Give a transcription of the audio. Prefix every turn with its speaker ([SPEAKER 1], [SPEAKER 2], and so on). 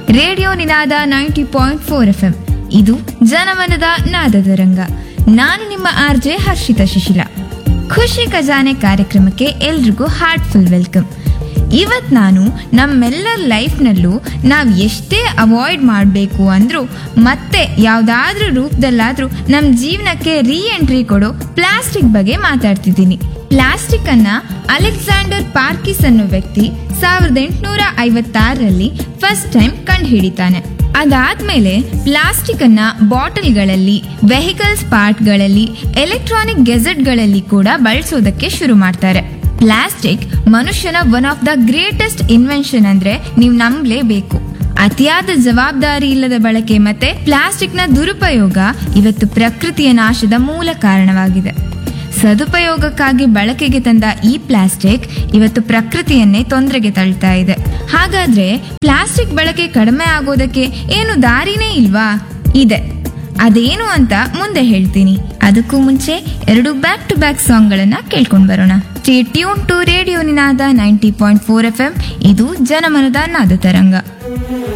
[SPEAKER 1] radio Ninaada ninety point four F M ಇದು ಜನಮನದ ನಾದದ ರಂಗ ನಾನು ನಿಮ್ಮ ಆರ್ ಜೆ ಹರ್ಷಿತಾ ಶಿಶಿಲ ಖುಷಿ ಖಜಾನೆ ಕಾರ್ಯಕ್ರಮಕ್ಕೆ ಎಲ್ರಿಗೂ ಹಾರ್ಟ್ಫುಲ್ ವೆಲ್ಕಮ್ ಇವತ್ ನಾನು ನಮ್ಮೆಲ್ಲರ ಲೈಫ್ನಲ್ಲೂ ನಾವು ಎಷ್ಟೇ ಅವಾಯ್ಡ್ ಮಾಡಬೇಕು ಅಂದ್ರೂ ಮತ್ತೆ ಯಾವ್ದಾದ್ರೂ ರೂಪದಲ್ಲಾದ್ರೂ ನಮ್ಮ ಜೀವನಕ್ಕೆ ರೀ ಎಂಟ್ರಿ ಕೊಡೋ ಪ್ಲಾಸ್ಟಿಕ್ ಬಗ್ಗೆ ಮಾತಾಡ್ತಿದ್ದೀನಿ ಪ್ಲಾಸ್ಟಿಕ್ ಅನ್ನ ಅಲೆಕ್ಸಾಂಡರ್ ಪಾರ್ಕಿಸ್ ಅನ್ನೋ ವ್ಯಕ್ತಿ ಸಾವಿರದ ಎಂಟುನೂರ ಐವತ್ತಾರರಲ್ಲಿ ಫಸ್ಟ್ ಟೈಮ್ ಕಂಡುಹಿಡಿತಾನೆ ಅದಾದ್ಮೇಲೆ ಪ್ಲಾಸ್ಟಿಕ್ ಅನ್ನ ಬಾಟಲ್ಗಳಲ್ಲಿ ವೆಹಿಕಲ್ಸ್ ಪಾರ್ಟ್ಗಳಲ್ಲಿ ಎಲೆಕ್ಟ್ರಾನಿಕ್ ಗೆಜೆಟ್ಗಳಲ್ಲಿ ಕೂಡ ಬಳಸೋದಕ್ಕೆ ಶುರು ಮಾಡ್ತಾರೆ ಪ್ಲಾಸ್ಟಿಕ್ ಮನುಷ್ಯನ one of the greatest invention ಅಂದ್ರೆ ನೀವು ನಂಬಲೇಬೇಕು ಅತಿಯಾದ ಜವಾಬ್ದಾರಿ ಇಲ್ಲದ ಬಳಕೆ ಮತ್ತೆ ಪ್ಲಾಸ್ಟಿಕ್ನ ದುರುಪಯೋಗ ಇವತ್ತು ಪ್ರಕೃತಿಯ ನಾಶದ ಮೂಲ ಕಾರಣವಾಗಿದೆ ಸದುಪಯೋಗಕ್ಕಾಗಿ ಬಳಕೆಗೆ ತಂದ ಈ ಪ್ಲಾಸ್ಟಿಕ್ ಇವತ್ತು ಪ್ರಕೃತಿಯನ್ನೇ ತೊಂದರೆಗೆ ತಳ್ತಾ ಇದೆ ಹಾಗಾದ್ರೆ ಪ್ಲಾಸ್ಟಿಕ್ ಬಳಕೆ ಕಡಿಮೆ ಆಗೋದಕ್ಕೆ ಏನು ದಾರಿನೇ ಇಲ್ವಾ ಇದೆ ಅದೇನು ಅಂತ ಮುಂದೆ ಹೇಳ್ತೀನಿ ಅದಕ್ಕೂ ಮುಂಚೆ ಎರಡು ಬ್ಯಾಕ್ ಟು ಬ್ಯಾಕ್ ಸಾಂಗ್ಗಳನ್ನ ಕೇಳ್ಕೊಂಡ್ ಬರೋಣ tune to radio Ninaada ninety point four F M ಇದು ಜನಮನದ ನಾದ ತರಂಗ